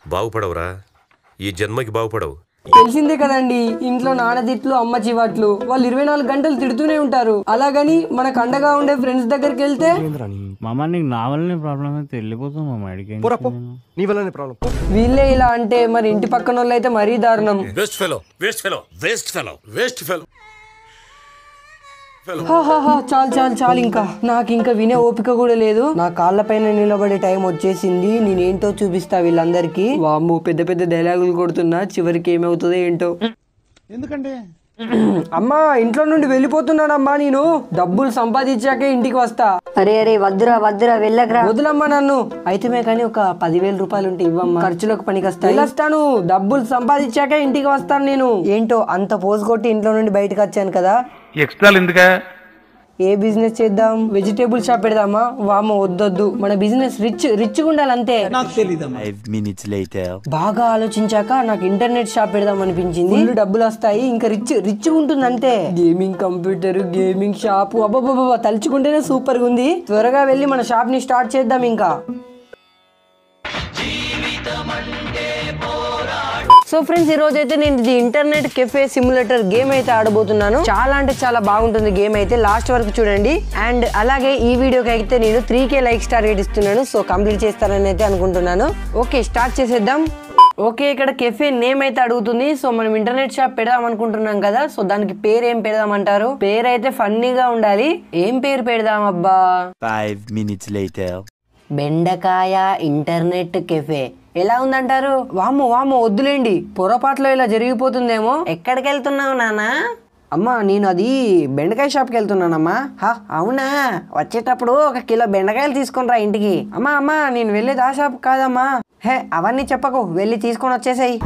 బాగుపడవురా ఈ జన్మకి బాగుపడవు తెలిసిందే కదండి ఇంట్లో నాన్న తిట్లు అమ్మ చివాట్లు వాళ్ళు ఇరవై నాలుగు గంటలు తిడుతూనే ఉంటారు అలాగని మనకు అండగా ఉండే ఫ్రెండ్స్ దగ్గరికి వెళ్తే మామ నీకు నా వల్లనే ప్రాబ్లం అయితే వెళ్ళిపోతాం మామ అడిగి నీ వల్లనే ప్రాబ్లం వీళ్ళే ఇలా అంటే మరి ఇంటి పక్కన వాళ్ళు అయితే మరీ దారుణం waste fellow waste fellow waste fellow waste fellow హా, హా, హా, చాలు చాలు చాలు ఇంకా నాకు ఇంకా వినే ఓపిక కూడా లేదు నా కాళ్ళ పైన నిలబడే టైం వచ్చేసింది నేనేంటో చూపిస్తా వీళ్ళందరికీ వామ్మో పెద్ద పెద్ద డైలాగులు కొడుతున్నా చివరికి ఏమవుతుందో ఏంటో ఎందుకండి అమ్మా ఇంట్లో నుండి వెళ్ళిపోతున్నానమ్మా నేను డబ్బులు సంపాదించాకే ఇంటికి వస్తా అరే అరే వద్దురా వద్దురా వెళ్ళకరా వదిలమ్మా నన్ను అయితే కానీ ఒక పదివేల రూపాయలు ఉంటే ఇవ్వమ్మా ఖర్చులకు పనికి వస్తాయి వస్తాను డబ్బులు సంపాదించాకే ఇంటికి వస్తాను నేను ఏంటో అంత పోసు కొట్టి ఇంట్లో నుండి బయటకు వచ్చాను కదా ఎక్స్ట్రాలు ఎందుకా ఏ బిజినెస్ చేద్దాం వెజిటేబుల్ షాప్ పెడదామా వామ వద్దొద్దు మన బిజినెస్ రిచ్ రిచ్ ఉండాలంతే ఫైవ్ మినిట్స్ లేటర్ బాగా ఆలోచించాక నాకు ఇంటర్నెట్ షాప్ పెడదాం అనిపించింది ఫుల్ డబ్బులు వస్తాయి ఇంకా రిచ్ రిచ్ ఉంటుంది అంతే గేమింగ్ కంప్యూటర్ గేమింగ్ షాప్ అబ్బాబాబా తలుచుకుంటేనే సూపర్ గా ఉంది త్వరగా వెళ్ళి మన షాప్ ని స్టార్ట్ చేద్దాం ఇంకా సో ఫ్రెండ్స్ ఈ రోజు అయితే నేను ఇది ఇంటర్నెట్ కెఫే సిమ్యులేటర్ గేమ్ అయితే ఆడబోతున్నాను చాలా అంటే చాలా బాగుంటుంది గేమ్ అయితే లాస్ట్ వరకు చూడండి అండ్ అలాగే ఈ వీడియోకి అయితే నేను three K like star rate ఇస్తున్నాను సో కంప్లీట్ చేస్తారని అయితే అనుకుంటున్నాను ఓకే స్టార్ట్ చేసేద్దాం ఓకే ఇక్కడ కెఫే నేమ్ అయితే అడుగుతుంది సో మనం ఇంటర్నెట్ షాప్ పెడదాం అనుకుంటున్నాం కదా సో దానికి పేరు ఏం పెడదామంటారు పేరు అయితే ఫన్నీగా ఉండాలి ఏం పేరు పెడదాం అబ్బా ఫైవ్ మినిట్స్ లేటర్ బెండకాయ ఇంటర్నెట్ కెఫే ఎలా ఉందంటారు వామ్మో వామ్మో వద్దులేండి పొరపాట్లో ఇలా జరిగిపోతుందేమో ఎక్కడికి వెళ్తున్నావు నానా అమ్మా నేను అది బెండకాయ షాప్కి వెళ్తున్నానమ్మా హా అవునా వచ్చేటప్పుడు ఒక కిలో బెండకాయలు తీసుకొని రా ఇంటికి అమ్మా అమ్మా నేను వెళ్ళేది ఆ షాప్ కాదమ్మా హే అవన్నీ చెప్పకు వెళ్ళి తీసుకొని వచ్చేసాయి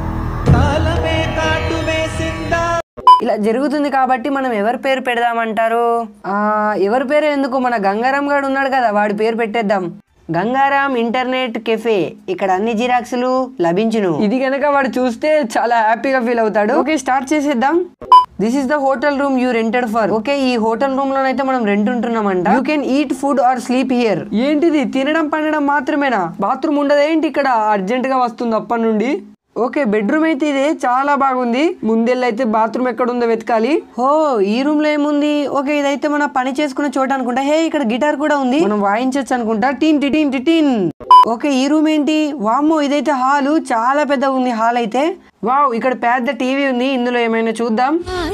ఇలా జరుగుతుంది కాబట్టి మనం ఎవరి పేరు పెడదామంటారు ఆ ఎవరి పేరు ఎందుకు మన గంగారాం గారు ఉన్నాడు కదా వాడి పేరు పెట్టేద్దాం గంగారాం ఇంటర్నెట్ కెఫే ఇక్కడ అన్ని జిరాక్స్లు లభించును ఇది కనుక వాడు చూస్తే చాలా హ్యాపీగా ఫీల్ అవుతాడు ఓకే స్టార్ట్ చేసేద్దాం this is the hotel room you rented for okay ఈ హోటల్ రూమ్ లోనైతే మనం రెంట్ ఉంటున్నామంట you can eat food or sleep here ఏంటిది తినడం పండడం మాత్రమేనా బాత్రూమ్ ఉండదేంటి ఇక్కడ అర్జెంట్ గా వస్తుంది అప్పటి నుండి ఓకే బెడ్రూమ్ అయితే ఇదే చాలా బాగుంది ముందెళ్ళైతే బాత్రూమ్ ఎక్కడ ఉందో వెతకాలి హో ఈ రూమ్ లో ఏముంది ఓకే ఇదైతే మన పని చేసుకునే చోట అనుకుంటా హే ఇక్కడ గిటార్ కూడా ఉంది మనం వాయించవచ్చు అనుకుంటా టీన్ టిటీన్ టిటీన్ ఓకే ఈ రూమ్ ఏంటి వామ్మో ఇదైతే హాలు చాలా పెద్దగా ఉంది హాల్ అయితే వావ్ ఇక్కడ పెద్ద టీవీ ఉంది ఇందులో ఏమైనా చూద్దాం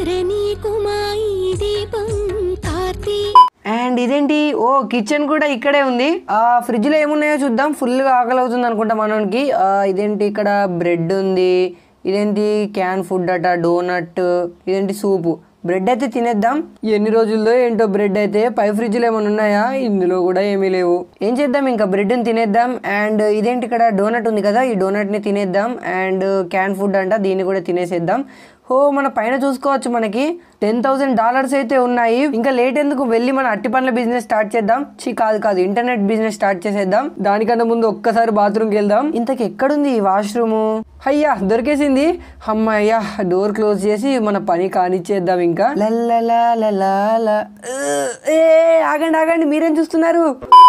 అండ్ ఇదేంటి ఓ కిచెన్ కూడా ఇక్కడే ఉంది ఆ ఫ్రిడ్జ్ లో ఏమున్నాయో చూద్దాం ఫుల్ గా ఆకలి అవుతుంది అనుకుంటా మనకి ఆ, ఇదేంటి ఇక్కడ బ్రెడ్ ఉంది ఇదేంటి క్యాన్ ఫుడ్ అట డోనట్ ఇదేంటి సూపు బ్రెడ్ అయితే తినేద్దాం ఎన్ని రోజుల్లో ఏంటో బ్రెడ్ అయితే పై ఫ్రిడ్జ్ లో ఏమైనా ఉన్నాయా ఇందులో కూడా ఏమీ లేవు ఏం చేద్దాం ఇంకా బ్రెడ్ ని తినేద్దాం అండ్ ఇదేంటి ఇక్కడ డోనట్ ఉంది కదా ఈ డోనట్ ని తినేద్దాం అండ్ క్యాన్ ఫుడ్ అంట దీన్ని కూడా తినేసేద్దాం ఓ మన పైన చూసుకోవచ్చు మనకి టెన్ థౌసండ్ డాలర్స్ అయితే ఉన్నాయి ఇంకా లేట్ ఎందుకు వెళ్ళి మన అట్టి పండ్ల బిజినెస్ స్టార్ట్ చేద్దాం చీ కాదు కాదు ఇంటర్నెట్ బిజినెస్ స్టార్ట్ చేసేద్దాం దానికన్నా ముందు ఒక్కసారి బాత్రూమ్కి వెళ్దాం ఇంతకి ఎక్కడుంది ఈ వాష్రూమ్ అయ్యా దొరికేసింది అమ్మయ్యా డోర్ క్లోజ్ చేసి మన పని కానిచ్చేద్దాం ఇంకా లల్లలా లలా లా. ఏ ఆగండి ఆగండి మీరేం చూస్తున్నారు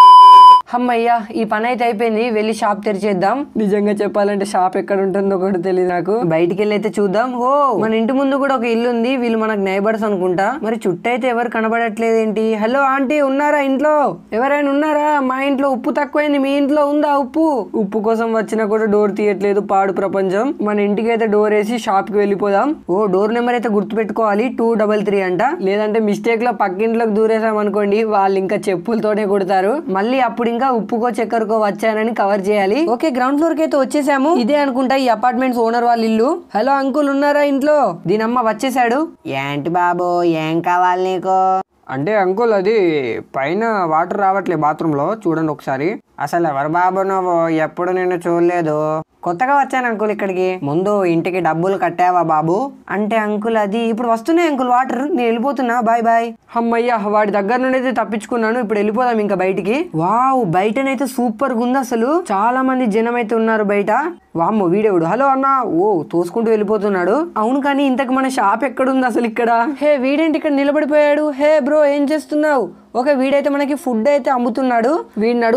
అమ్మయ్యా ఈ పని అయితే అయిపోయింది వెళ్ళి షాప్ తెరిచేద్దాం నిజంగా చెప్పాలంటే షాప్ ఎక్కడ ఉంటుందో కూడా తెలియదు నాకు బయటికి వెళ్ళి అయితే చూద్దాం ఓ మన ఇంటి ముందు కూడా ఒక ఇల్లు ఉంది వీళ్ళు మనకు నైబర్స్ అనుకుంటా మరి చుట్టూ అయితే ఎవరు కనబడట్లేదు ఏంటి హలో ఆంటీ ఉన్నారా ఇంట్లో ఎవరైనా ఉన్నారా మా ఇంట్లో ఉప్పు తక్కువైంది మీ ఇంట్లో ఉందా ఉప్పు ఉప్పు కోసం వచ్చినా కూడా డోర్ తీయట్లేదు పాడు ప్రపంచం మన ఇంటికి అయితే డోర్ వేసి షాప్ కి వెళ్ళిపోదాం ఓ డోర్ నెంబర్ అయితే గుర్తు పెట్టుకోవాలి టూ డబల్ త్రీ అంట లేదంటే మిస్టేక్ లో పక్కింట్లోకి దూరేసాం అనుకోండి వాళ్ళు ఇంకా చెప్పులతోనే కొడతారు మళ్ళీ అప్పుడు ఇంకా ఉప్పుకో చక్కెరకో వచ్చానని కవర్ చేయాలి ఓకే గ్రౌండ్ ఫ్లోర్ కి అయితే వచ్చేసాము ఇదే అనుకుంటా ఈ అపార్ట్మెంట్స్ ఓనర్ వాళ్ళ ఇల్లు హలో అంకుల్ ఉన్నారా ఇంట్లో దీనమ్మ వచ్చేసాడు ఏంటి బాబు ఏం కావాలి నీకు అంటే అంకుల్ అది పైన వాటర్ రావట్లే బాత్రూమ్ లో చూడండి ఒకసారి అసలు ఎవరు బాబు నువ్వు ఎప్పుడు నేను చూడలేదు కొత్తగా వచ్చాను అంకుల్ ఇక్కడికి ముందు ఇంటికి డబ్బులు కట్టావా బాబు అంటే అంకుల్ అది ఇప్పుడు వస్తున్నాయి అంకుల్ వాటర్ నేను వెళ్ళిపోతున్నా బాయ్ బాయ్ అమ్మయ్యా వాడి దగ్గర నుండి అయితే తప్పించుకున్నాను ఇప్పుడు వెళ్ళిపోదాం ఇంకా బయటికి వావ్ బయటనైతే సూపర్ గా ఉంది అసలు చాలా మంది జనం అయితే ఉన్నారు బయట వామ్మో వీడేవుడు హలో అన్న ఓ తోసుకుంటూ వెళ్ళిపోతున్నాడు అవును కానీ ఇంతకు మన షాప్ ఎక్కడుంది అసలు ఇక్కడ హే వీడేంటి ఇక్కడ నిలబడిపోయాడు హే బ్రో ఏం చేస్తున్నావు ఓకే వీడైతే మనకి ఫుడ్ అయితే అమ్ముతున్నాడు వీడిని అడుగుదాం హలో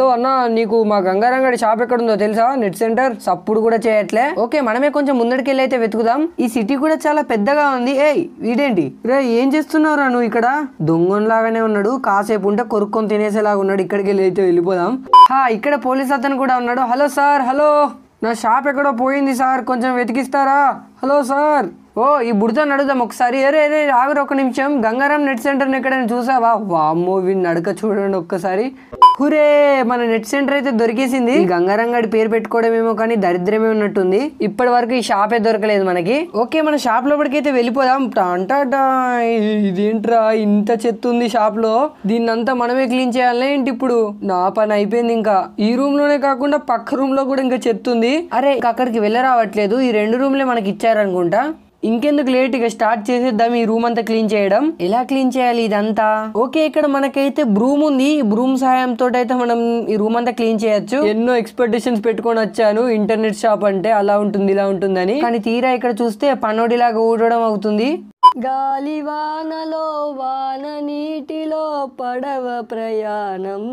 హలో అన్న నీకు మా గంగారంగడి షాప్ ఎక్కడ ఉందో తెలుసా నెట్ సెంటర్ సప్పుడు కూడా చేయట్లే ఓకే మనమే కొంచెం ముందడికి వెళ్ళి అయితే వెతుకుదాం ఈ సిటీ కూడా చాలా పెద్దగా ఉంది ఏయ్ వీడేంటి రే ఏం చేస్తున్నావురా నువ్వు ఇక్కడ దొంగలాగానే ఉన్నాడు కాసేపు ఉంటే కొరుక్కొని తినేసేలాగా ఉన్నాడు ఇక్కడికి వెళ్ళి అయితే వెళ్ళిపోదాం హా ఇక్కడ పోలీస్ అతను కూడా ఉన్నాడు హలో సార్ హలో నా షాప్ ఎక్కడో పోయింది సార్ కొంచెం వెతికిస్తారా హలో సార్ ఓ ఈ బుడితో అడుగుదాం ఒకసారి అరే అరే ఆగురు ఒక నిమిషం గంగారాం నెట్ సెంటర్ని ఎక్కడైనా చూసావా వామ్మో వీడి నడక చూడండి ఒక్కసారి హురే మన నెట్ సెంటర్ అయితే దొరికేసింది ఈ గంగారాం గడి పేరు పెట్టుకోవడమేమో కానీ దరిద్రమే ఉన్నట్టుంది ఇప్పటి వరకు ఈ షాపే దొరకలేదు మనకి ఓకే మన షాప్ లోపలికి అయితే వెళ్ళిపోదాం టాంటాటా ఇదేంట్రా ఇంత చెత్త ఉంది షాప్ లో దీన్నంతా మనమే క్లీన్ చేయాలి ఏంటి ఇప్పుడు నా పని అయిపోయింది ఇంకా ఈ రూమ్ లోనే కాకుండా పక్క రూమ్ లో కూడా ఇంకా చెత్త ఉంది అరే ఇంకా అక్కడికి వెళ్ళరావట్లేదు ఈ రెండు రూమ్లే మనకి ఇచ్చారనుకుంటా ఇంకెందుకు లేట్ ఇక స్టార్ట్ చేసేద్దాం ఈ రూమ్ అంతా క్లీన్ చేయడం ఎలా క్లీన్ చేయాలి ఇదంతా ఓకే ఇక్కడ మనకైతే బ్రూమ్ ఉంది ఈ బ్రూమ్ సహాయంతో అయితే మనం ఈ రూమ్ అంతా క్లీన్ చేయొచ్చు ఎన్నో ఎక్స్పెక్టేషన్స్ పెట్టుకొని వచ్చాను ఇంటర్నెట్ షాప్ అంటే అలా ఉంటుంది ఇలా ఉంటుందని కానీ తీరా ఇక్కడ చూస్తే పన్నోడిలాగా ఊడడం అవుతుంది గాలి వానలో వాన నీటిలో పడవ ప్రయాణం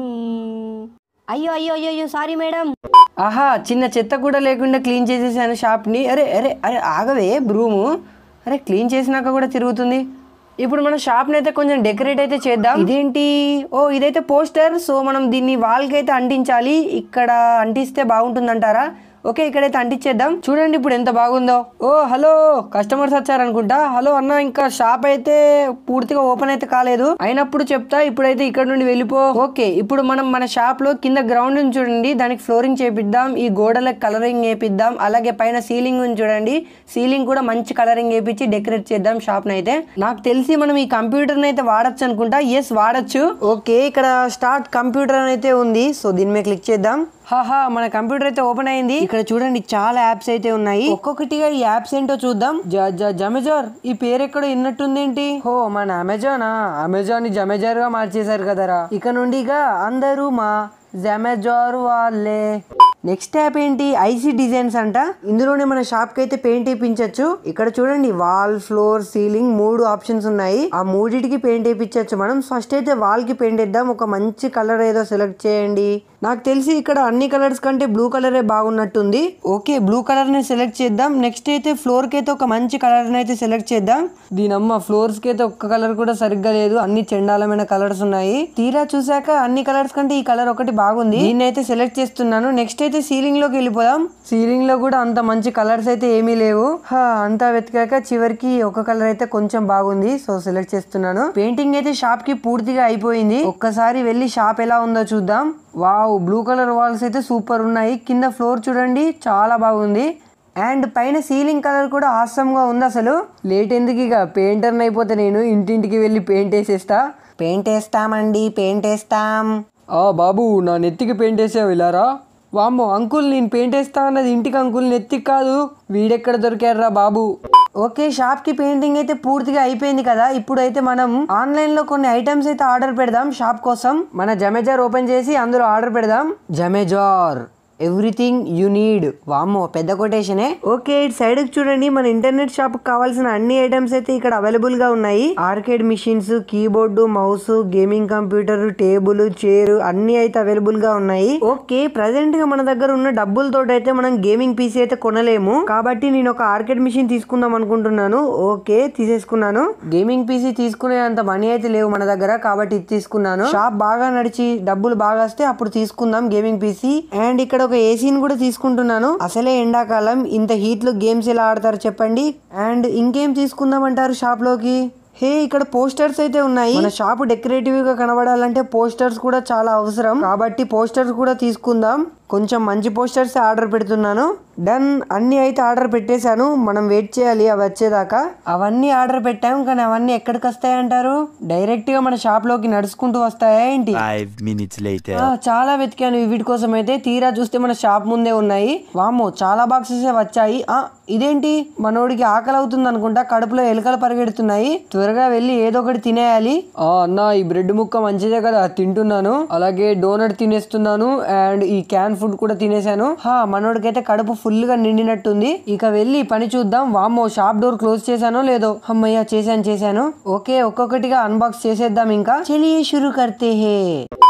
అయ్యో అయ్యో అయ్యో అయ్యో సారీ మేడం ఆహా చిన్న చెత్త కూడా లేకుండా క్లీన్ చేసేసాను షాప్ని అరే అరే అరే ఆగవే బ్రూము అరే క్లీన్ చేసినాక కూడా తిరుగుతుంది ఇప్పుడు మన షాప్ని అయితే కొంచెం డెకరేట్ అయితే చేద్దాం ఇదేంటి ఓ ఇదైతే పోస్టర్ సో మనం దీన్ని వాల్కి అయితే అంటించాలి ఇక్కడ అంటిస్తే బాగుంటుందంటారా ఓకే ఇక్కడైతే అంటించేద్దాం చూడండి ఇప్పుడు ఎంత బాగుందో ఓ హలో కస్టమర్స్ వచ్చారనుకుంటా హలో అన్న ఇంకా షాప్ అయితే పూర్తిగా ఓపెన్ అయితే కాలేదు అయినప్పుడు చెప్తా ఇప్పుడైతే ఇక్కడ నుండి వెళ్ళిపో ఓకే ఇప్పుడు మనం మన షాప్ లో కింద గ్రౌండ్ చూడండి దానికి ఫ్లోరింగ్ చేపిద్దాం ఈ గోడలకు కలరింగ్ వేపిద్దాం అలాగే పైన సీలింగ్ చూడండి సీలింగ్ కూడా మంచి కలరింగ్ వేపించి డెకరేట్ చేద్దాం షాప్ అయితే నాకు తెలిసి మనం ఈ కంప్యూటర్ అయితే వాడచ్చు అనుకుంటా ఎస్ వాడచ్చు ఓకే ఇక్కడ స్టార్ట్ కంప్యూటర్ అయితే ఉంది సో దీని మీద క్లిక్ చేద్దాం హాహా మన కంప్యూటర్ అయితే ఓపెన్ అయింది ఇక్కడ చూడండి చాలా యాప్స్ అయితే ఉన్నాయి ఒక్కొక్కటిగా ఈ యాప్స్ ఏంటో చూద్దాం జ- జ- జమెజార్ ఈ పేరు ఎక్కడో విన్నట్టుందేంటి హో మన అమెజానా అమెజాన్ ని జమెజార్ గా మార్చేశారు కదరా ఇక నుండి ఇక అందరూ మా జమెజార్ వాళ్ళే నెక్స్ట్ యాప్ ఏంటి ఐసీ డిజైన్స్ అంట ఇందులోనే మన షాప్ కి అయితే పెయింట్ వేయించవచ్చు ఇక్కడ చూడండి వాల్ ఫ్లోర్ సీలింగ్ మూడు ఆప్షన్స్ ఉన్నాయి ఆ మూడిటికి పెయింట్ వేయించవచ్చు మనం ఫస్ట్ అయితే వాల్ కి పెయింట్ వేద్దాం ఒక మంచి కలర్ ఏదో సెలెక్ట్ చేయండి నాకు తెలిసి ఇక్కడ అన్ని కలర్స్ కంటే బ్లూ కలరే బాగున్నట్టుంది ఓకే బ్లూ కలర్ ని సెలెక్ట్ చేద్దాం నెక్స్ట్ అయితే ఫ్లోర్ కి అయితే ఒక మంచి కలర్ ని అయితే సెలెక్ట్ చేద్దాం దీని అమ్మ ఫ్లోర్స్ కి అయితే ఒక్క కలర్ కూడా సరిగ్గా లేదు అన్ని చండాలమైన కలర్స్ ఉన్నాయి తీరా చూసాక అన్ని కలర్స్ కంటే ఈ కలర్ ఒకటి బాగుంది దీన్ని అయితే సెలెక్ట్ చేస్తున్నాను నెక్స్ట్ అయితే సీలింగ్ లోకి వెళ్ళిపోదాం సీలింగ్ లో కూడా అంత మంచి కలర్స్ అయితే ఏమీ లేవు హా, అంతా వెతికాక చివరికి ఒక కలర్ అయితే కొంచెం బాగుంది సో సెలెక్ట్ చేస్తున్నాను పెయింటింగ్ అయితే షాప్ కి పూర్తిగా అయిపోయింది ఒక్కసారి వెళ్ళి షాప్ ఎలా ఉందో చూద్దాం వావ్ బ్లూ కలర్ వాల్స్ అయితే సూపర్ ఉన్నాయి కింద ఫ్లోర్ చూడండి చాలా బాగుంది అండ్ పైన సీలింగ్ కలర్ కూడా ఆసమ్గా ఉంది అసలు లేట్ ఎందుకు ఇక పెయింటర్ని అయిపోతే నేను ఇంటింటికి వెళ్ళి పెయింట్ వేసేస్తా పెయింట్ వేస్తామండి పెయింట్ వేస్తాం ఆ బాబు నా నెత్తికి పెయింట్ వేసావు ఇలారా వామ్మో అంకుల్ నేను పెయింట్ వేస్తా అన్నది ఇంటికి అంకుల్ నెత్తికి కాదు వీడెక్కడ దొరికారా బాబు ఓకే షాప్ కి పెయింటింగ్ అయితే పూర్తిగా అయిపోయింది కదా ఇప్పుడు అయితే మనం ఆన్లైన్ లో కొన్ని ఐటమ్స్ అయితే ఆర్డర్ పెడదాం షాప్ కోసం మన జమెజార్ ఓపెన్ చేసి అందులో ఆర్డర్ పెడదాం జమెజార్ ఎవ్రీథింగ్ యు నీడ్ వామ్మో పెద్ద కొటేషనే ఓకే ఇటు సైడ్ చూడండి మన ఇంటర్నెట్ షాప్ కావాల్సిన అన్ని ఐటమ్స్ అయితే ఇక్కడ అవైలబుల్ గా ఉన్నాయి arcade machines keyboard mouse gaming computer table chair అన్ని అయితే అవైలబుల్ గా ఉన్నాయి ఓకే ప్రజెంట్ గా మన దగ్గర ఉన్న డబ్బులతో అయితే మనం గేమింగ్ పీసీ అయితే కొనలేము కాబట్టి నేను ఒక ఆర్కేడ్ మిషన్ తీసుకుందాం అనుకుంటున్నాను ఓకే తీసేసుకున్నాను గేమింగ్ పీసీ తీసుకునే అంత మనీ అయితే లేవు మన దగ్గర కాబట్టి ఇది తీసుకున్నాను షాప్ బాగా నడిచి డబ్బులు బాగా వస్తే అప్పుడు తీసుకుందాం గేమింగ్ పీసీ అండ్ ఇక్కడ ఒక ఏసీని కూడా తీసుకుంటున్నాను అసలే ఎండాకాలం ఇంత హీట్ లో గేమ్స్ ఎలా ఆడతారు చెప్పండి అండ్ ఇంకేం తీసుకుందామంటారు షాప్ లోకి హే ఇక్కడ పోస్టర్స్ అయితే ఉన్నాయి మన షాప్ డెకరేటివ్ గా కనబడాలంటే పోస్టర్స్ కూడా చాలా అవసరం కాబట్టి పోస్టర్స్ కూడా తీసుకుందాం కొంచెం మంచి పోస్టర్స్ ఆర్డర్ పెడుతున్నాను డన్ అన్ని అయితే ఆర్డర్ పెట్టేశాను మనం వెయిట్ చేయాలి అవి వచ్చేదాకా అవన్నీ ఆర్డర్ పెట్టాం కానీ అవన్నీ ఎక్కడికి వస్తాయంటారు డైరెక్ట్ గా మన షాప్ లోకి నడుచుకుంటూ వస్తాయా ఏంటి Five minutes later. ఆ, చాలా వెతికాను వీటి కోసం అయితే తీరా చూస్తే మన షాప్ ముందే ఉన్నాయి వామ్మో చాలా బాక్సెస్ వచ్చాయి ఆ ఇదేంటి మనోడికి ఆకలి అవుతుంది అనుకుంటా కడుపులో ఎలుకలు పరిగెడుతున్నాయి త్వరగా వెళ్ళి ఏదో ఒకటి తినేయాలి ఆ అన్న ఈ బ్రెడ్ ముక్క మంచిదే కదా తింటున్నాను అలాగే డోనట్ తినేస్తున్నాను అండ్ ఈ క్యాన్ ఫుడ్ కూడా తినేసాను హా మనోడికైతే కడుపు ఫుల్ గా నిండినట్టుంది ఇక వెళ్ళి పని చూద్దాం వామ్మో షాప్ డోర్ క్లోజ్ చేశానో లేదో అమ్మయ్య చేశాను చేశాను ఓకే ఒక్కొక్కటిగా అన్బాక్స్ చేసేద్దాం ఇంకా చలియే షురు కర్తే హే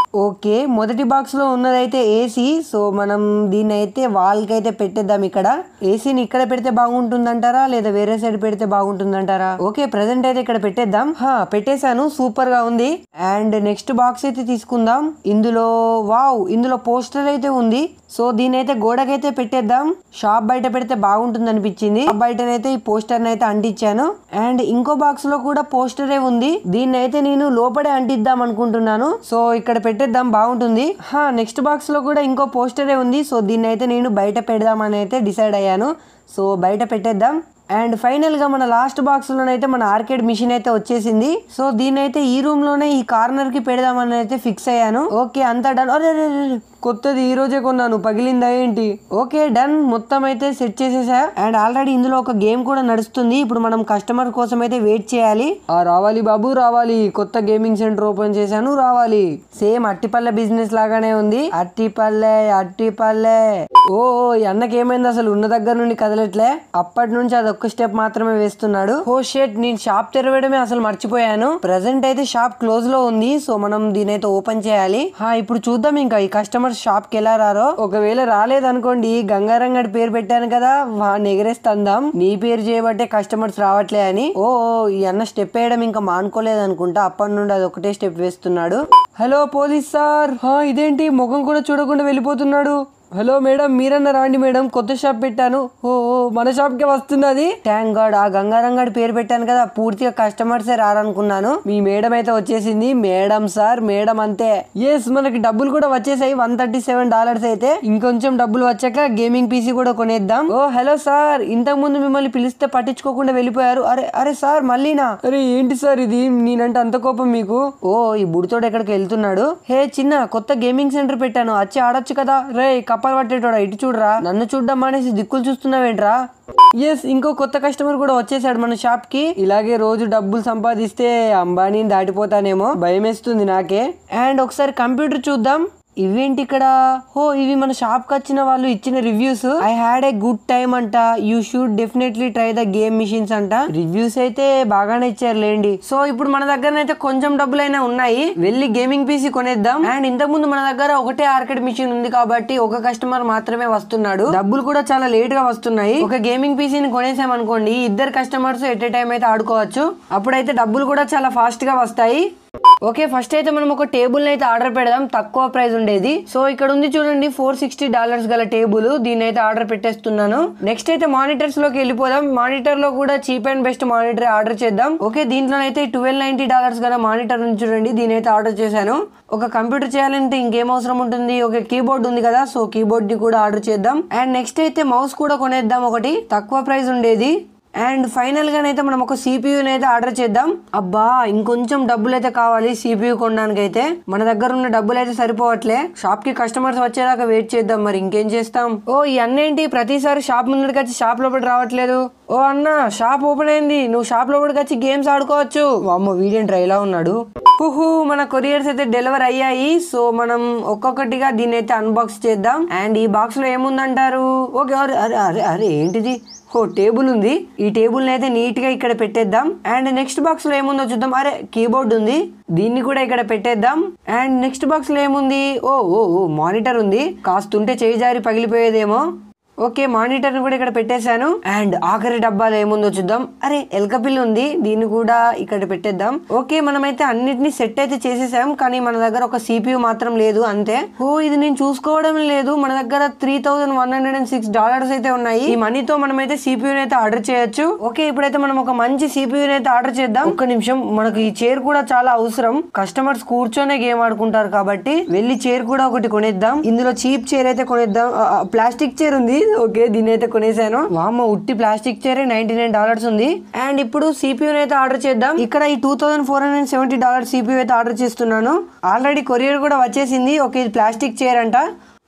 ఓకే మొదటి బాక్స్ లో ఉన్నదైతే ఏసీ సో మనం దీన్ని అయితే వాల్ కి అయితే పెట్టేద్దాం ఇక్కడ ఏసీని ఇక్కడ పెడితే బాగుంటుందంటారా లేదా వేరే సైడ్ పెడితే బాగుంటుందంటారా ఓకే ప్రెసెంట్ అయితే ఇక్కడ పెట్టేద్దాం హా పెట్టేశాను సూపర్ గా ఉంది అండ్ నెక్స్ట్ బాక్స్ అయితే తీసుకుందాం ఇందులో వావ్ ఇందులో పోస్టర్ అయితే ఉంది సో దీని అయితే గోడకైతే పెట్టేద్దాం షాప్ బయట పెడితే బాగుంటుంది అనిపించింది షాప్ బయటనైతే ఈ పోస్టర్ అయితే అంటించాను అండ్ ఇంకో బాక్స్ లో కూడా పోస్టరే ఉంది దీన్ని అయితే నేను లోపడే అంటిద్దాం అనుకుంటున్నాను సో ఇక్కడ పెట్టేద్దాం బాగుంటుంది హా నెక్స్ట్ బాక్స్ లో కూడా ఇంకో పోస్టరే ఉంది సో దీన్ని అయితే నేను బయట పెడదామని అయితే డిసైడ్ అయ్యాను సో బయట పెట్టేద్దాం అండ్ ఫైనల్ గా మన లాస్ట్ బాక్స్ లోనైతే మన ఆర్కేడ్ మిషన్ అయితే వచ్చేసింది సో దీన్ని అయితే ఈ రూమ్ లోనే ఈ కార్నర్ కి పెడదామని అయితే ఫిక్స్ అయ్యాను ఓకే అంతా డన్ అరే అరే, అరే, కొత్తది ఈ రోజే కొన్నాను పగిలిందా ఏంటి ఓకే డన్ మొత్తం అయితే సెట్ చేసేసా అండ్ ఆల్రెడీ ఇందులో ఒక గేమ్ కూడా నడుస్తుంది ఇప్పుడు మనం కస్టమర్ కోసం అయితే వెయిట్ చేయాలి ఆ రావాలి బాబు రావాలి కొత్త గేమింగ్ సెంటర్ ఓపెన్ చేశాను రావాలి సేమ్ అట్టిపల్లె బిజినెస్ లాగానే ఉంది అట్టిపల్లె అట్టిపల్లె ఓ ఓ, ఈ అన్నకి ఏమైంది అసలు ఉన్న దగ్గర నుండి కదలట్లే అప్పటి నుంచి అది ఒక్క స్టెప్ మాత్రమే వేస్తున్నాడు ఓ షేట్ నేను షాప్ తెరవడమే అసలు మర్చిపోయాను ప్రెసెంట్ అయితే షాప్ క్లోజ్ లో ఉంది సో మనం దీని అయితే ఓపెన్ చేయాలి హా ఇప్పుడు చూద్దాం ఇంకా ఈ కస్టమర్ షాప్ కి ఎలా రారో ఒకవేళ రాలేదనుకోండి గంగారంగడి పేరు పెట్టాను కదా వాడిని ఎగరేస్తుందాం నీ పేరు చేయబట్టే కస్టమర్స్ రావట్లే అని ఓ ఓ, ఈ అన్న స్టెప్ వేయడం ఇంకా మానుకోలేదు అనుకుంటా అప్పటి నుండి అది ఒకటే స్టెప్ వేస్తున్నాడు హలో పోలీస్ సార్ హా, ఇదేంటి ముఖం కూడా చూడకుండా వెళ్ళిపోతున్నాడు హలో మేడం మీరన్న రాండి మేడం కొత్త షాప్ పెట్టాను ఓ ఓ, మన షాప్ కే వస్తున్నది థ్యాంక్ గాడ్ ఆ గంగారంగాడి పేరు పెట్టాను కదా పూర్తిగా కస్టమర్సే రారనుకున్నాను మీ మేడం అయితే వచ్చేసింది మేడం సార్ మేడం అంతే ఎస్ మనకి డబ్బులు కూడా వచ్చేసాయి వన్ థర్టీ సెవెన్ డాలర్స్ అయితే ఇంకొంచెం డబ్బులు వచ్చాక గేమింగ్ పీసీ కూడా కొనేద్దాం ఓ హలో సార్ ఇంతకు ముందు మిమ్మల్ని పిలిస్తే పట్టించుకోకుండా వెళ్ళిపోయారు అరే అరే సార్ మళ్ళీనా అరే ఏంటి సార్ ఇది నేనంటే అంత కోపం మీకు ఓ ఈ బుడితోడు ఎక్కడికి వెళ్తున్నాడు హే చిన్న కొత్త గేమింగ్ సెంటర్ పెట్టాను వచ్చి ఆడొచ్చు కదా రే కప్పలు పట్టేటోడా ఇటు చూడరా నన్ను చూడడం మానేసి దిక్కులు చూస్తున్నావేంట్రా ఎస్ ఇంకో కొత్త కస్టమర్ కూడా వచ్చేసాడు మన షాప్ కి ఇలాగే రోజు డబ్బులు సంపాదిస్తే అంబానీని దాటిపోతానేమో భయం వేస్తుంది నాకే అండ్ ఒకసారి కంప్యూటర్ చూద్దాం ఇవేంటి ఇక్కడ హో ఇవి మన షాప్ కి వచ్చిన వాళ్ళు ఇచ్చిన reviews I had a good time అంట you should definitely try the game machines అంట రివ్యూస్ అయితే బాగానే ఇచ్చారు లేండి సో ఇప్పుడు మన దగ్గర అయితే కొంచెం డబ్బులైనా ఉన్నాయి వెళ్ళి గేమింగ్ పీసీ కొనేద్దాం అండ్ ఇంతకు ముందు మన దగ్గర ఒకటే ఆర్కెడ్ మిషన్ ఉంది కాబట్టి ఒక కస్టమర్ మాత్రమే వస్తున్నాడు డబ్బులు కూడా చాలా లేట్ గా వస్తున్నాయి ఒక గేమింగ్ పీసీని కొనేసాం అనుకోండి ఇద్దరు కస్టమర్స్ ఎట్ ఏ టైం అయితే ఆడుకోవచ్చు అప్పుడైతే డబ్బులు కూడా చాలా ఫాస్ట్ గా వస్తాయి ఓకే ఫస్ట్ అయితే మనం ఒక టేబుల్ అయితే ఆర్డర్ పెడదాం తక్కువ ప్రైస్ ఉండేది సో ఇక్కడ ఉంది చూడండి ఫోర్ సిక్స్టీ డాలర్స్ గల టేబుల్ దీన్ని అయితే ఆర్డర్ పెట్టేస్తున్నాను నెక్స్ట్ అయితే మానిటర్స్ లోకి వెళ్ళిపోదాం మానిటర్ లో కూడా cheap and best monitor order చేద్దాం ఓకే దీంట్లో అయితే ట్వెల్వ్ నైన్టీ డాలర్స్ గల మానిటర్ ఉంది చూడండి దీని అయితే ఆర్డర్ చేశాను ఒక కంప్యూటర్ చేయాలంటే ఇంకేం అవసరం ఉంటుంది ఒక కీబోర్డ్ ఉంది కదా సో కీబోర్డ్ ని కూడా ఆర్డర్ చేద్దాం అండ్ నెక్స్ట్ అయితే మౌస్ కూడా కొనేద్దాం ఒకటి తక్కువ ప్రైస్ ఉండేది అండ్ ఫైనల్ గానైతే మనం ఒక సిపియూని అయితే ఆర్డర్ చేద్దాం అబ్బా ఇంకొంచెం డబ్బులు అయితే కావాలి సిపియూ కొనడానికి అయితే మన దగ్గర ఉన్న డబ్బులు అయితే సరిపోవట్లే షాప్ కి కస్టమర్స్ వచ్చేదాకా వెయిట్ చేద్దాం మరి ఇంకేం చేస్తాం ఓ ఈ అన్నేంటి ప్రతిసారి షాప్ ముందుకి వచ్చి షాప్ లోపల రావట్లేదు ఓ అన్న షాప్ ఓపెన్ అయింది నువ్వు షాప్ లోపలికి వచ్చి గేమ్స్ ఆడుకోవచ్చు అమ్మ వీడియో ఇలా ఉన్నాడు పుహు మన కొరియర్స్ అయితే డెలివర్ అయ్యాయి సో మనం ఒక్కొక్కటిగా దీన్ని అయితే అన్బాక్స్ చేద్దాం అండ్ ఈ బాక్స్ లో ఏముందంటారు ఓకే అరే అరే అరే అరే ఏంటిది ఓ టేబుల్ ఉంది ఈ టేబుల్ అయితే నీట్ గా ఇక్కడ పెట్టేద్దాం అండ్ నెక్స్ట్ బాక్స్ లో ఏముందో చూద్దాం అరే కీబోర్డ్ ఉంది దీన్ని కూడా ఇక్కడ పెట్టేద్దాం అండ్ నెక్స్ట్ బాక్స్ లో ఏముంది ఓ ఓ ఓ మానిటర్ ఉంది కాస్తుంటే చేయి జారి పగిలిపోయేదేమో ఓకే మానిటర్ కూడా ఇక్కడ పెట్టేశాను అండ్ ఆఖరి డబ్బాలో ఏముందో చూద్దాం అరే ఎలక పిల్ల ఉంది దీన్ని కూడా ఇక్కడ పెట్టేద్దాం ఓకే మనమైతే అన్నిటిని సెట్ అయితే చేసేసాం కానీ మన దగ్గర ఒక సిపియు మాత్రం లేదు అంతే ఓ ఇది నేను చూసుకోవడం లేదు మన దగ్గర three thousand one hundred and six dollars అయితే ఉన్నాయి ఈ మనీతో మనమైతే సిపియూని అయితే ఆర్డర్ చేయొచ్చు ఓకే ఇప్పుడైతే మనం ఒక మంచి సిపియూని అయితే ఆర్డర్ చేద్దాం ఒక్క నిమిషం మనకు ఈ చైర్ కూడా చాలా అవసరం కస్టమర్స్ కూర్చొనే గేమ్ ఆడుకుంటారు కాబట్టి వెళ్ళి చైర్ కూడా ఒకటి కొనేద్దాం ఇందులో చీప్ చైర్ అయితే కొనేద్దాం ప్లాస్టిక్ చైర్ ఉంది ఓకే దీని అయితే కొనేసాను వామ్మ ఉట్టి plastic chair ninety nine dollars ఉంది అండ్ ఇప్పుడు సిపియూ అయితే ఆర్డర్ చేద్దాం ఇక్కడ ఈ two thousand four hundred seventy dollar CPU అయితే ఆర్డర్ చేస్తున్నాను ఆల్రెడీ కొరియర్ కూడా వచ్చేసింది ఓకే ఇది ప్లాస్టిక్ చైర్ అంట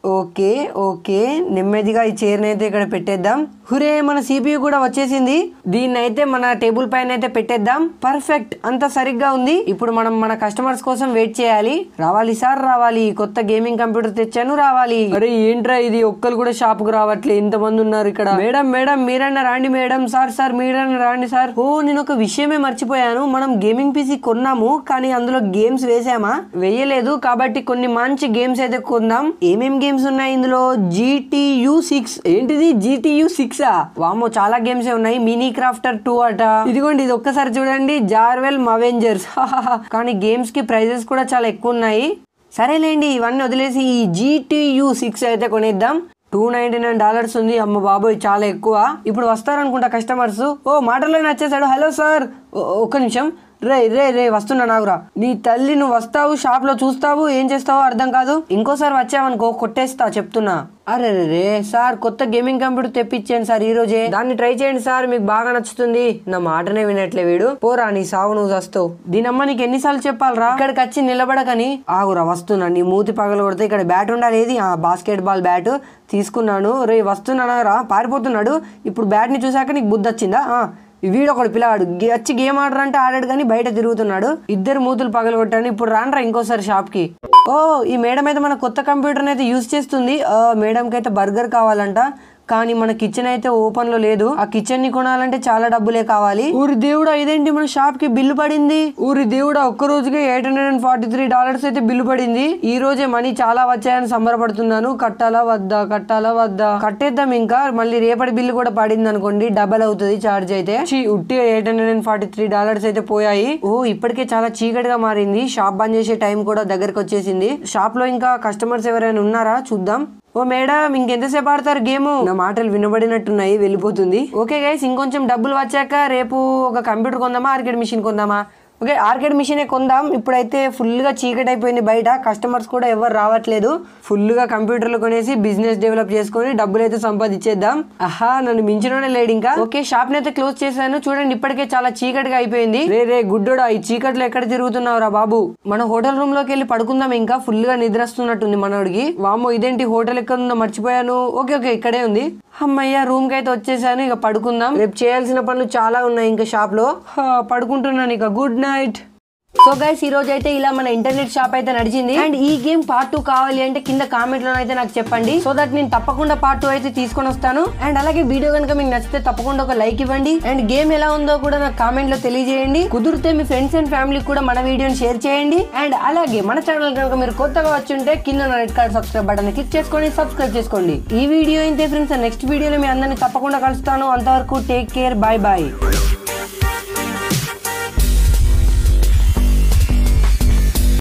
ఓకే ఓకే నెమ్మదిగా ఈ చైర్ని అయితే ఇక్కడ పెట్టేద్దాం హురే మన సిపియు కూడా వచ్చేసింది దీన్ని అయితే మన టేబుల్ పైన అయితే పెట్టేద్దాం పర్ఫెక్ట్ అంత సరిగ్గా ఉంది ఇప్పుడు మనం మన కస్టమర్స్ కోసం వెయిట్ చేయాలి రావాలి సార్ రావాలి కొత్త గేమింగ్ కంప్యూటర్ తెచ్చాను రావాలి అరే ఏంట్రా ఇది ఒక్కరు కూడా షాప్ కు రావట్లే ఇంతమంది ఉన్నారు ఇక్కడ మేడం మేడం మీరన్నా రాండి మేడం సార్ సార్ మీరన్నా రాండి సార్ ఓ నేను ఒక విషయమే మర్చిపోయాను మనం గేమింగ్ పీసీ కొన్నాము కానీ అందులో గేమ్స్ వేసామా వేయలేదు కాబట్టి కొన్ని మంచి గేమ్స్ అయితే కొందాం ఏమేం గేమ్స్ ఉన్నాయి ఇందులో జీటీయు సిక్స్ ఏంటిది జీటీయు సిక్స్ ఆ వామో చాలా గేమ్స్ ఉన్నాయి మినీ క్రాఫ్టర్ టూ అట ఇదిగోండి ఇది ఒక్కసారి చూడండి జార్వెల్ మవెంజర్స్ కానీ గేమ్స్ కి ప్రైజెస్ కూడా చాలా ఎక్కువ ఉన్నాయి సరేలేండి ఇవన్నీ వదిలేసి ఈ జీటీయు సిక్స్ అయితే కొనేద్దాం టూ నైన్టీ నైన్ డాలర్స్ ఉంది అమ్మ బాబోయ్ చాలా ఎక్కువ ఇప్పుడు వస్తారనుకుంటా కస్టమర్స్ ఓ మాటల్లో నచ్చేసాడు హలో సార్ ఒక్క నిమిషం రే రే రే వస్తున్నా నాగురా నీ తల్లి నువ్వు వస్తావు షాప్ లో చూస్తావు ఏం చేస్తావో అర్థం కాదు ఇంకోసారి వచ్చావనుకో కొట్టేస్తా చెప్తున్నా అరే రే రే సార్ కొత్త గేమింగ్ కంప్యూటర్ తెప్పించాను సార్ ఈ రోజే దాన్ని ట్రై చేయండి సార్ మీకు బాగా నచ్చుతుంది నా మాటనే వినట్లే వీడు పోరా నీ సాగు నువ్వు వస్తావు దీనమ్మ నీకు ఎన్నిసార్లు చెప్పాలరా ఇక్కడికి వచ్చి నిలబడకని ఆగురా వస్తున్నా నీ మూతి పగలు కొడితే ఇక్కడ బ్యాట్ ఉండాలి ఏది ఆ బాస్కెట్ బాల్ బ్యాట్ తీసుకున్నాను రే వస్తున్నానా రా పారిపోతున్నాడు ఇప్పుడు బ్యాట్ ని చూసాక నీకు బుద్ధి వచ్చిందా ఆ, వీడు ఒకడు పిల్లగాడు గే- వచ్చి గేమ్ ఆడరంటే ఆడాడు కానీ బయట తిరుగుతున్నాడు ఇద్దరు మూతులు పగలగొట్టాను ఇప్పుడు రానరా ఇంకోసారి షాప్ కి ఓ ఈ మేడం అయితే మన కొత్త కంప్యూటర్ అయితే యూజ్ చేస్తుంది ఆ, మేడంకి అయితే బర్గర్ కావాలంట కానీ మన కిచెన్ అయితే ఓపెన్ లో లేదు ఆ కిచెన్ ని కొనాలంటే చాలా డబ్బులే కావాలి ఊరి దేవుడా ఇదేంటి మన షాప్ కి బిల్లు పడింది ఊరి దేవుడా ఒక్క రోజుకి eight hundred and forty three dollars అయితే బిల్లు పడింది ఈ రోజే మనీ చాలా వచ్చాయని సంబరపడుతున్నాను కట్టాలా వద్దా కట్టాలా వద్దా కట్టేద్దాం ఇంకా మళ్ళీ రేపటి బిల్లు కూడా పడింది అనుకోండి డబల్ అవుతుంది చార్జ్ అయితే ఛీ, ఉట్టి eight hundred and forty three dollars అయితే పోయాయి ఓ ఇప్పటికే చాలా చీకటిగా మారింది షాప్ బంద్ చేసే టైం కూడా దగ్గరకు వచ్చేసింది షాప్ లో ఇంకా కస్టమర్స్ ఎవరైనా ఉన్నారా చూద్దాం ఓ మేడం ఇంకెంతసేపు ఆడతారు గేమ్ నా మాటలు వినబడినట్టున్నాయి వెళ్ళిపోతుంది ఓకే గైస్ ఇంకొంచెం డబ్బులు వచ్చాక రేపు ఒక కంప్యూటర్ కొందామా ఆర్కేడ్ మిషన్ కొందామా ఓకే ఆర్కేడ్ మిషనే కొందాం ఇప్పుడైతే ఫుల్గా చీకటి అయిపోయింది బయట కస్టమర్స్ కూడా ఎవరు రావట్లేదు ఫుల్గా కంప్యూటర్లు కొనేసి బిజినెస్ డెవలప్ చేసుకొని డబ్బులు అయితే సంపాదించేద్దాం ఆహా నన్ను మించినోనే లేడు ఇంకా ఓకే షాప్ ని అయితే క్లోజ్ చేశాను చూడండి ఇప్పటికే చాలా చీకటిగా అయిపోయింది రే రే గుడ్డోడా ఈ చీకట్లో ఎక్కడ తిరుగుతున్నావురా బాబు మన హోటల్ రూమ్ లోకి వెళ్ళి పడుకుందాం ఇంకా ఫుల్ గా నిద్ర వస్తున్నట్టుంది మనోడికి వామో ఇదేంటి హోటల్ ఎక్కడ ఉందో మర్చిపోయాను ఓకే ఓకే ఇక్కడే ఉంది అమ్మయ్య రూమ్ కి అయితే వచ్చేసాను ఇక పడుకుందాం రేపు చేయాల్సిన పనులు చాలా ఉన్నాయి ఇంకా షాప్ లో హా, పడుకుంటున్నాను ఇక గుడ్ నైట్ సో గైస్ ఈ రోజు అయితే ఇలా మన ఇంటర్నెట్ షాప్ అయితే నడిచింది అండ్ ఈ గేమ్ పార్ట్ టూ కావాలి అంటే కింద కామెంట్ లో అయితే నాకు చెప్పండి సో దట్ నేను తప్పకుండా పార్ట్ టూ అయితే తీసుకొని వస్తాను అండ్ అలాగే వీడియో కనుక మీకు నచ్చితే తప్పకుండా ఒక లైక్ ఇవ్వండి అండ్ గేమ్ ఎలా ఉందో కూడా నాకు కామెంట్ లో తెలియజేయండి కుదిరితే మీ ఫ్రెండ్స్ అండ్ ఫ్యామిలీకి కూడా మన వీడియోని షేర్ చేయండి అండ్ అలాగే మన ఛానల్ కనుక మీరు కొత్తగా వచ్చి ఉంటే కింద red card subscribe button click చేసుకోండి సబ్స్క్రైబ్ చేసుకోండి ఈ వీడియో అయితే ఫ్రెండ్స్ నెక్స్ట్ వీడియోలో మీ అందరినీ తప్పకుండా కలుస్తాను అంతవరకు టేక్ కేర్ బాయ్ బాయ్